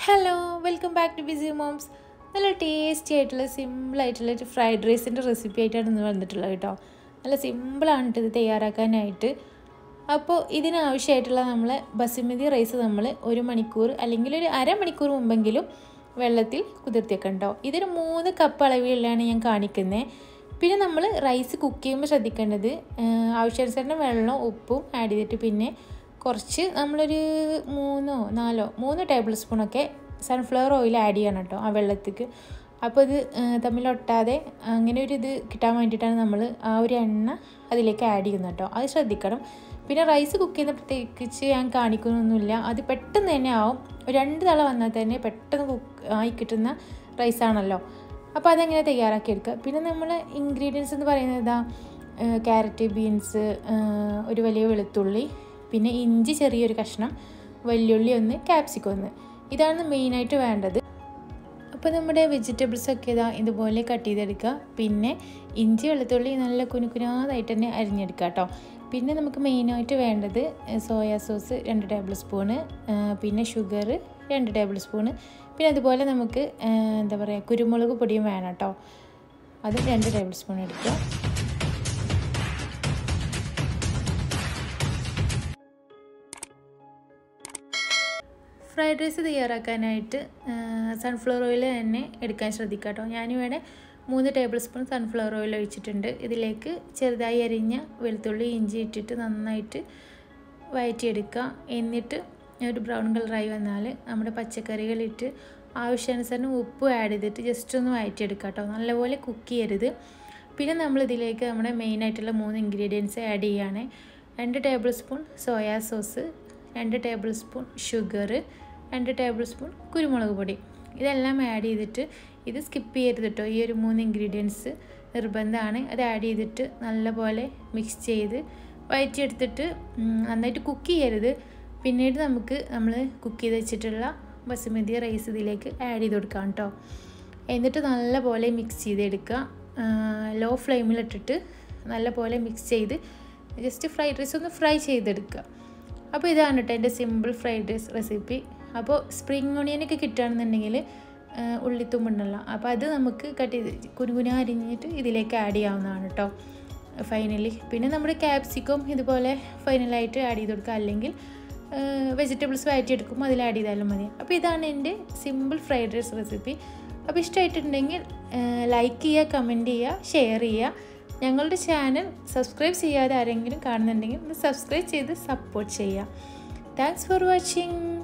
hello welcome back to busy moms നല്ല tasty ആയിട്ടുള്ള simple ആയിട്ടുള്ള ഒരു ഫ്രൈഡ് റൈസിൻ്റെ റെസിപ്പി ആയിട്ടാണ് ഇന്ന് വന്നിട്ടുള്ളത് കേട്ടോ നല്ല സിമ്പിളാണ് ഇത് തയ്യാറാക്കാനായിട്ട് അപ്പോൾ ഇതിനാവശ്യമായിട്ടുള്ള നമ്മൾ ബസുമതി റൈസ് നമ്മൾ ഒരു മണിക്കൂർ അല്ലെങ്കിൽ ഒരു അരമണിക്കൂർ മുമ്പെങ്കിലും വെള്ളത്തിൽ കുതിർത്തിയൊക്കെ ഉണ്ടോ ഇതൊരു മൂന്ന് കപ്പ് അളവിലാണ് ഞാൻ കാണിക്കുന്നത് പിന്നെ നമ്മൾ റൈസ് കുക്ക് ചെയ്യുമ്പോൾ ശ്രദ്ധിക്കേണ്ടത് ആവശ്യാനുസരണം വെള്ളവും ഉപ്പും ആഡ് ചെയ്തിട്ട് പിന്നെ കുറച്ച് നമ്മളൊരു മൂന്നോ നാലോ മൂന്ന് ടേബിൾ സ്പൂണൊക്കെ സൺഫ്ലവർ ഓയിൽ ആഡ് ചെയ്യണം കേട്ടോ ആ വെള്ളത്തേക്ക് അപ്പോൾ ഇത് തമ്മിലൊട്ടാതെ അങ്ങനെ ഒരു ഇത് കിട്ടാൻ വേണ്ടിയിട്ടാണ് നമ്മൾ ആ ഒരു എണ്ണ അതിലേക്ക് ആഡ് ചെയ്യുന്നത് കേട്ടോ അത് ശ്രദ്ധിക്കണം പിന്നെ റൈസ് കുക്ക് ചെയ്യുന്ന പ്രത്യേകിച്ച് ഞാൻ കാണിക്കുന്നൊന്നുമില്ല അത് പെട്ടെന്ന് തന്നെ ആവും രണ്ട് തള വന്നാൽ തന്നെ പെട്ടെന്ന് കുക്ക് ആയി കിട്ടുന്ന റൈസാണല്ലോ അപ്പോൾ അതെങ്ങനെ തയ്യാറാക്കിയെടുക്കുക പിന്നെ നമ്മൾ ഇൻഗ്രീഡിയൻസ് എന്ന് പറയുന്നത് ഇതാ ക്യാരറ്റ് ബീൻസ് ഒരു വലിയ വെളുത്തുള്ളി പിന്നെ ഇഞ്ചി ചെറിയൊരു കഷ്ണം വെല്ലുള്ളി ഒന്ന് ക്യാപ്സിക്കം ഒന്ന് ഇതാണ് മെയിനായിട്ട് വേണ്ടത് അപ്പോൾ നമ്മുടെ വെജിറ്റബിൾസ് ഒക്കെ ഇതാ ഇതുപോലെ കട്ട് ചെയ്തെടുക്കുക പിന്നെ ഇഞ്ചി വെളുത്തുള്ളി നല്ല കുനുകുനാതായിട്ട് തന്നെ അരിഞ്ഞെടുക്കുക കേട്ടോ പിന്നെ നമുക്ക് മെയിനായിട്ട് വേണ്ടത് സോയാ സോസ് രണ്ട് ടേബിൾ സ്പൂണ് പിന്നെ ഷുഗർ രണ്ട് ടേബിൾ സ്പൂണ് പിന്നെ അതുപോലെ നമുക്ക് എന്താ പറയുക കുരുമുളക് പൊടിയും വേണം കേട്ടോ അത് രണ്ട് ടേബിൾ സ്പൂൺ എടുക്കുക ഫ്രൈഡ് റൈസ് തയ്യാറാക്കാനായിട്ട് സൺഫ്ലവർ ഓയിൽ തന്നെ എടുക്കാൻ ശ്രദ്ധിക്കുക കേട്ടോ ഞാനിവിടെ മൂന്ന് ടേബിൾ സ്പൂൺ സൺഫ്ലവർ ഓയിൽ ഒഴിച്ചിട്ടുണ്ട് ഇതിലേക്ക് ചെറുതായി അരിഞ്ഞ വെളുത്തുള്ളി ഇഞ്ചി ഇട്ടിട്ട് നന്നായിട്ട് വഴറ്റിയെടുക്കുക എന്നിട്ട് ഒരു ബ്രൗൺ കളറായി വന്നാൽ നമ്മുടെ പച്ചക്കറികളിട്ട് ആവശ്യാനുസരണം ഉപ്പ് ആഡ് ചെയ്തിട്ട് ജസ്റ്റ് ഒന്ന് വഴറ്റിയെടുക്കുക കേട്ടോ നല്ലപോലെ കുക്ക് ചെയ്യരുത് പിന്നെ നമ്മളിതിലേക്ക് നമ്മുടെ മെയിനായിട്ടുള്ള മൂന്ന് ഇൻഗ്രീഡിയൻസ് ആഡ് ചെയ്യുകയാണ് രണ്ട് ടേബിൾ സ്പൂൺ സോയാ സോസ് രണ്ട് ടേബിൾ സ്പൂൺ ഷുഗർ രണ്ട് ടേബിൾ സ്പൂൺ കുരുമുളക് പൊടി ഇതെല്ലാം ആഡ് ചെയ്തിട്ട് ഇത് സ്കിപ്പ് ചെയ്യരുത് കേട്ടോ ഈ ഒരു മൂന്ന് ഇൻഗ്രീഡിയൻസ് നിർബന്ധമാണ് അത് ആഡ് ചെയ്തിട്ട് നല്ലപോലെ മിക്സ് ചെയ്ത് വയറ്റിയെടുത്തിട്ട് നന്നായിട്ട് കുക്ക് ചെയ്യരുത് പിന്നീട് നമുക്ക് നമ്മൾ കുക്ക് ചെയ്ത് വെച്ചിട്ടുള്ള ബസുമതി റൈസ് ഇതിലേക്ക് ആഡ് ചെയ്ത് കൊടുക്കാം കേട്ടോ എന്നിട്ട് നല്ലപോലെ മിക്സ് ചെയ്തെടുക്കുക ലോ ഫ്ലെയിമിലിട്ടിട്ട് നല്ലപോലെ മിക്സ് ചെയ്ത് ജസ്റ്റ് ഫ്രൈഡ് റൈസ് ഒന്ന് ഫ്രൈ ചെയ്തെടുക്കുക അപ്പോൾ ഇതാണ് കേട്ടോ എൻ്റെ സിമ്പിൾ ഫ്രൈഡ് റൈസ് റെസിപ്പി അപ്പോൾ സ്പ്രിങ് ഓണിയനൊക്കെ കിട്ടുകയാണെന്നുണ്ടെങ്കിൽ ഉള്ളിത്തുമ്പുണ്ടല്ലോ അപ്പോൾ അത് നമുക്ക് കട്ട് ചെയ്ത് കുനുകുന അരിഞ്ഞിട്ട് ഇതിലേക്ക് ആഡ് ചെയ്യാവുന്നതാണ് കേട്ടോ ഫൈനലി പിന്നെ നമ്മുടെ ക്യാപ്സിക്കം ഇതുപോലെ ഫൈനലായിട്ട് ആഡ് ചെയ്ത് കൊടുക്കുക അല്ലെങ്കിൽ വെജിറ്റബിൾസ് വഴറ്റിയെടുക്കുമ്പോൾ അതിൽ ആഡ് ചെയ്താലും മതി അപ്പോൾ ഇതാണ് എൻ്റെ സിമ്പിൾ ഫ്രൈഡ് റൈസ് റെസിപ്പി അപ്പോൾ ഇഷ്ടമായിട്ടുണ്ടെങ്കിൽ ലൈക്ക് ചെയ്യുക കമൻറ്റ് ചെയ്യുക ഷെയർ ചെയ്യുക ഞങ്ങളുടെ ചാനൽ സബ്സ്ക്രൈബ് ചെയ്യാതെ ആരെങ്കിലും കാണുന്നുണ്ടെങ്കിൽ ഒന്ന് സബ്സ്ക്രൈബ് ചെയ്ത് സപ്പോർട്ട് ചെയ്യുക താങ്ക്സ് ഫോർ വാച്ചിങ്